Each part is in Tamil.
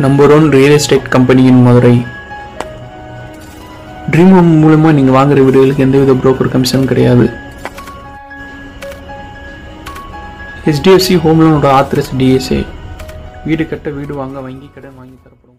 number one real estate company in Madurai dream home மூலமாக நீங்கள் வாங்குற வீடுகளுக்கு எந்தவித புரோக்கர் கமிஷனும் கிடையாது ஹெச்டிஎஃப்சி ஹோம் லோனோட ஆத்திரஸ் டிஎஸ்ஏ வீடு கட்ட வீடு வாங்க வங்கி கடன் வாங்கி தரப்படும்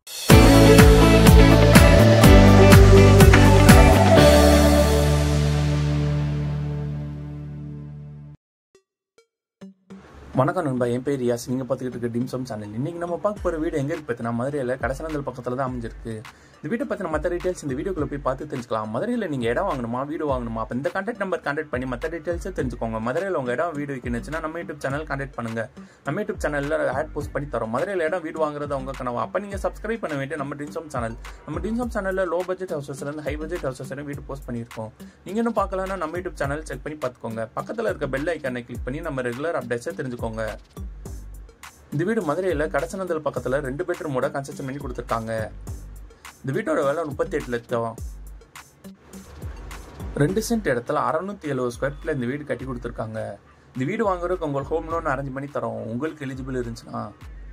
வணக்கம் நண்பா என் பேர் யாஸ் நீங்கள் பார்த்துக்கிட்டு இருக்க டிம்சம் சேனல் இன்னைக்கு நம்ம பார்க்க போகிற வீடு எங்கே இருக்கு பார்த்தீங்கன்னா மதுரையில் கடைசனந்தல் பக்கத்தில் தான் அமைஞ்சிருக்கு இந்த வீட்டை பற்றின மற்ற டீட்டெயில்ஸ் இந்த வீடியோக்குள்ள போய் பார்த்து தெரிஞ்சுக்கலாம் மதுரையில் நீங்கள் இடம் வாங்கணுமா வீடு வாங்கணுமா அப்போ இந்த கான்டாக்ட் நம்பர் கான்டாக்ட் பண்ணி மற்ற டீட்டெயில்ஸை தெரிஞ்சுக்கோங்க மதுரையில் உங்கள் இடம் வீடு வைக்கணுச்சுன்னா நம்ம யூடியூப் சேனல் கான்டாக்ட் பண்ணுங்க நம்ம யூடியூப் சேனலில் ஆட் போஸ்ட் பண்ணி தரோம் மதுரையில் இடம் வீடு வாங்குறது உங்க கனவு அப்போ நீங்கள் சப்ஸ்கிரைப் பண்ண வேண்டிய நம்ம டிம்சம் சேனல் நம்ம டிம்சம் சேனலில் லோ பட்ஜெட் ஹவுசஸ்லேருந்து ஹை பட்ஜெட் ஹவுசஸ் வீடு போஸ்ட் பண்ணியிருக்கோம் நீங்கள் இன்னும் பார்க்கலன்னா நம்ம யூடியூப் சேனல் செக் பண்ணி பார்த்துக்கோங்க பக்கத்தில் இருக்க பெல் ஐக்கானை கிளிக் பண்ணி நம்ம ரெகுலர் அப்டேட்ஸை தெரிஞ்சுக்கோங்க இந்த வீடு மதுரையில் கடசனந்தல் பக்கத்தில் ரெண்டு பெட்ரூமோட கன்ஸ்ட்ரக்ஷன் பண்ணி கொடுத்துருக்காங்க இந்த வீட்டோட விலை முப்பத்தி எட்டு லட்சம் ரெண்டு சென்ட் இடத்துல அறநூத்தி எழுபது ஸ்கொயர் ஃபீட்ல இந்த வீடு கட்டி கொடுத்துருக்காங்க இந்த வீடு வாங்குறதுக்கு உங்களுக்கு ஹோம் லோன் அரேஞ்ச் பண்ணி தரோம் உங்களுக்கு எலிஜிபிள் இருந்துச்சுன்னா